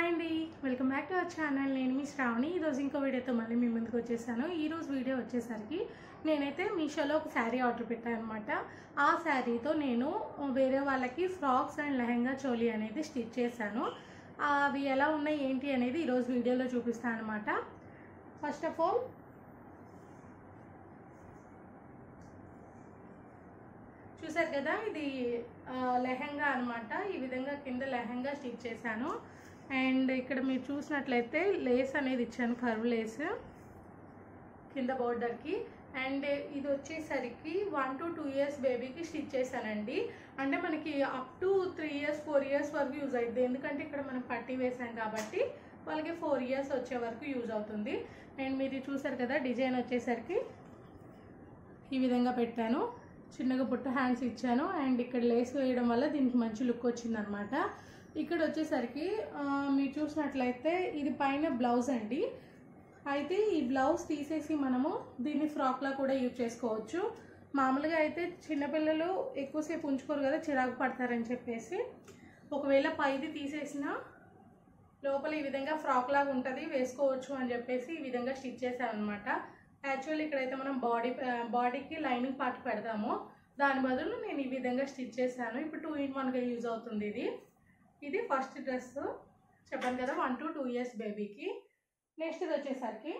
hi అండి welcome back to our channel నేను మీ శ్రావణి ఈరోజు ఇంకో వీడియోతో మళ్ళీ మీ ముందుకు వచ్చేసాను ఈరోజు వీడియో వచ్చేసరికి నేనైతే మీషోలో ఒక శారీ ఆర్డర్ పెట్టాను అనమాట ఆ శారీతో నేను వేరే వాళ్ళకి ఫ్రాక్స్ అండ్ లెహంగా చోలీ అనేది స్టిచ్ చేశాను అవి ఎలా ఉన్నాయి ఏంటి అనేది ఈరోజు వీడియోలో చూపిస్తాను అనమాట ఫస్ట్ ఆఫ్ ఆల్ చూసారు కదా ఇది ఆ, లెహంగా అన్నమాట ఈ విధంగా కింద లెహంగా స్టిచ్ చేశాను అండ్ ఇక్కడ మీరు చూసినట్లయితే లేస్ అనేది ఇచ్చాను కర్వ్ లేస్ కింద బోర్డర్కి అండ్ ఇది వచ్చేసరికి వన్ టు టూ ఇయర్స్ బేబీకి స్టిచ్ చేశానండి అంటే మనకి up to three years four years వరకు యూజ్ అవుతుంది ఎందుకంటే ఇక్కడ మనం పట్టి వేసాం కాబట్టి వాళ్ళకి ఫోర్ ఇయర్స్ వచ్చే వరకు యూజ్ అవుతుంది అండ్ మీరు చూసారు కదా డిజైన్ వచ్చేసరికి ఈ విధంగా పెట్టాను చిన్నగా పుట్ట హ్యాండ్స్ ఇచ్చాను అండ్ ఇక్కడ లేస్ వేయడం వల్ల దీనికి మంచి లుక్ వచ్చిందనమాట ఇక్కడ వచ్చేసరికి ఆ, మీరు చూసినట్లయితే ఇది పైన బ్లౌజ్ అండి అయితే ఈ బ్లౌజ్ తీసేసి మనము దీన్ని ఫ్రాక్లా కూడా యూజ్ చేసుకోవచ్చు మామూలుగా అయితే చిన్నపిల్లలు ఎక్కువసేపు ఉంచుకోరు కదా చిరాకు పడతారని చెప్పేసి ఒకవేళ పైది తీసేసిన లోపల ఈ విధంగా ఫ్రాక్ లాగా ఉంటుంది వేసుకోవచ్చు అని చెప్పేసి ఈ విధంగా స్టిచ్ చేశాను అనమాట యాక్చువల్లీ ఇక్కడైతే మనం బాడీ బాడీకి లైనింగ్ పార్ట్ పెడతాము దాని బదులు నేను ఈ విధంగా స్టిచ్ చేశాను ఇప్పుడు టూ ఇన్ వన్గా యూజ్ అవుతుంది ఇది ఇది ఫస్ట్ డ్రెస్ చెప్పాను కదా వన్ టు టూ ఇయర్స్ బేబీకి నెక్స్ట్ ఇది వచ్చేసరికి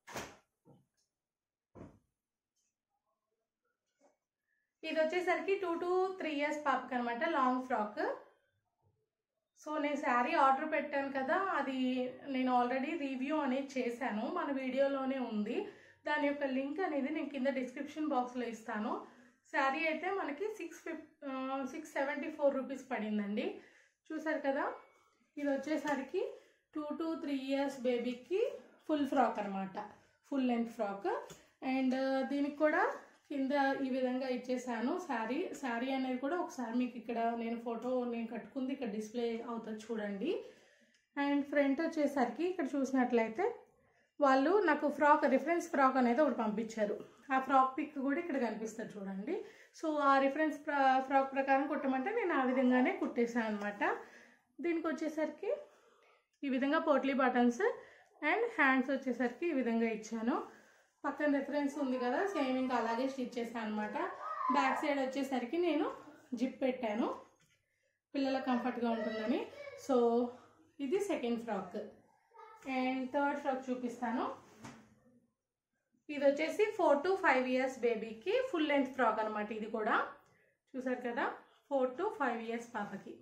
ఇది వచ్చేసరికి టూ టు త్రీ ఇయర్స్ పాపకి అనమాట లాంగ్ ఫ్రాక్ సో నేను శారీ ఆర్డర్ పెట్టాను కదా అది నేను ఆల్రెడీ రివ్యూ అనేది చేశాను మన వీడియోలోనే ఉంది దాని యొక్క లింక్ అనేది నేను కింద డిస్క్రిప్షన్ బాక్స్లో ఇస్తాను శారీ అయితే మనకి సిక్స్ ఫిఫ్ సిక్స్ సెవెంటీ ఫోర్ రూపీస్ పడిందండి చూసారు కదా ఇది వచ్చేసరికి టూ టు త్రీ ఇయర్స్ బేబీకి ఫుల్ ఫ్రాక్ అనమాట ఫుల్ లెంత్ ఫ్రాక్ అండ్ దీనికి కూడా కింద ఈ విధంగా ఇచ్చేసాను శారీ శారీ అనేది కూడా ఒకసారి మీకు ఇక్కడ నేను ఫోటో నేను కట్టుకుంది ఇక్కడ డిస్ప్లే అవుతుంది చూడండి అండ్ ఫ్రంట్ వచ్చేసరికి ఇక్కడ చూసినట్లయితే వాళ్ళు నాకు ఫ్రాక్ రిఫరెన్స్ ఫ్రాక్ అనేది ఒకటి పంపించారు ఆ ఫ్రాక్ పిక్ కూడా ఇక్కడ కనిపిస్తుంది చూడండి సో ఆ రిఫరెన్స్ ఫ్రాక్ ప్రకారం కుట్టమంటే నేను ఆ విధంగానే కుట్టేసాను అనమాట దీనికి వచ్చేసరికి ఈ విధంగా పోట్లీ బటన్స్ అండ్ హ్యాండ్స్ వచ్చేసరికి ఈ విధంగా ఇచ్చాను పక్కన రిఫరెన్స్ ఉంది కదా సేమ్ ఇంకా అలాగే స్టిచ్ చేశాను అనమాట బ్యాక్ సైడ్ వచ్చేసరికి నేను జిప్ పెట్టాను పిల్లల కంఫర్ట్గా ఉంటుందని సో ఇది second frock and third frock చూపిస్తాను ఇది వచ్చేసి ఫోర్ టు ఫైవ్ ఇయర్స్ బేబీకి ఫుల్ లెంత్ ఫ్రాక్ అనమాట ఇది కూడా చూసారు కదా ఫోర్ టు ఫైవ్ ఇయర్స్ పాపకి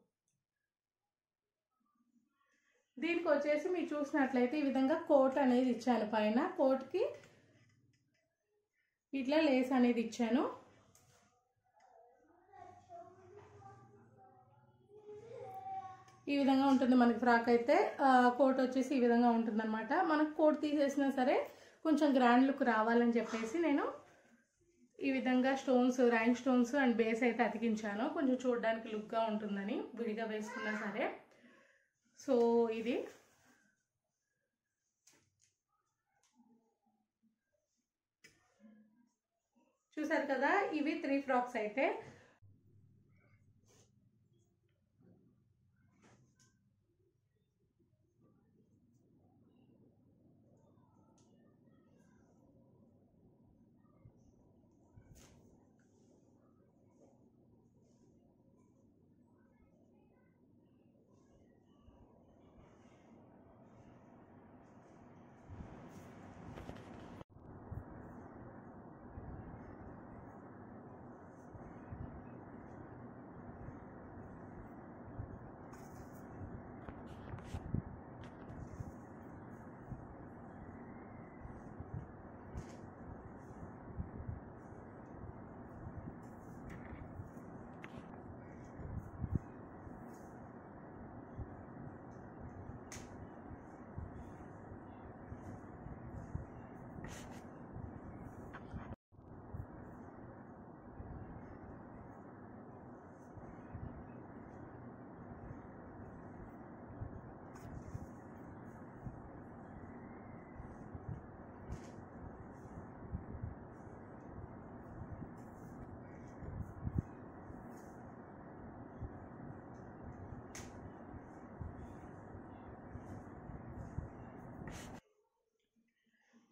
దీనికి వచ్చేసి మీరు చూసినట్లయితే ఈ విధంగా కోట్ అనేది ఇచ్చాను పైన కోట్కి ఇట్లా లేస్ అనేది ఇచ్చాను ఈ విధంగా ఉంటుంది మనకి ఫ్రాక్ అయితే కోట్ వచ్చేసి ఈ విధంగా ఉంటుంది అనమాట మనకు కోట్ తీసేసినా సరే కొంచెం గ్రాండ్ లుక్ రావాలని చెప్పేసి నేను ఈ విధంగా stones rhine stones and base అయితే అతికించాను కొంచెం చూడడానికి లుక్గా ఉంటుందని విడిగా వేసుకున్నా సరే సో ఇది చూసారు కదా ఇవి త్రీ ఫ్రాక్స్ అయితే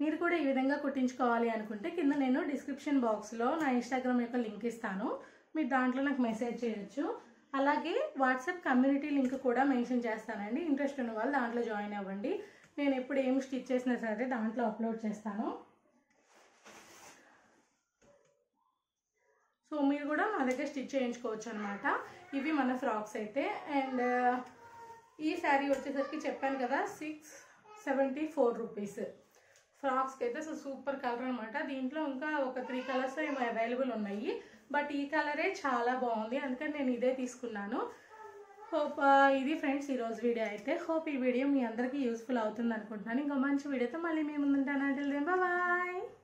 మీరు కూడా ఈ విధంగా కుట్టించుకోవాలి అనుకుంటే కింద నేను డిస్క్రిప్షన్ బాక్స్లో నా ఇన్స్టాగ్రామ్ యొక్క లింక్ ఇస్తాను మీరు దాంట్లో నాకు మెసేజ్ చేయొచ్చు అలాగే వాట్సాప్ కమ్యూనిటీ లింక్ కూడా మెన్షన్ చేస్తానండి ఇంట్రెస్ట్ ఉన్న వాళ్ళు దాంట్లో జాయిన్ అవ్వండి నేను ఎప్పుడు ఏం స్టిచ్ చేసినా సరే దాంట్లో అప్లోడ్ చేస్తాను సో మీరు కూడా మా దగ్గర స్టిచ్ చేయించుకోవచ్చు అనమాట ఇవి మన ఫ్రాక్స్ అయితే అండ్ ఈ శారీ వచ్చేసరికి చెప్పాను కదా సిక్స్ సెవెంటీ ఫోర్ రూపీస్ ఫ్రాక్స్కి అయితే అసలు సూపర్ కలర్ అనమాట దీంట్లో ఇంకా ఒక త్రీ కలర్స్ ఏమో అవైలబుల్ ఉన్నాయి బట్ ఈ కలరే చాలా బాగుంది అందుకని నేను ఇదే తీసుకున్నాను హోప్ ఇది ఫ్రెండ్స్ ఈరోజు వీడియో అయితే హోప్ ఈ వీడియో మీ అందరికీ యూస్ఫుల్ అవుతుంది అనుకుంటున్నాను ఇంకో మంచి వీడియోతో మళ్ళీ మేము ముందుంటాను అంటే బాయ్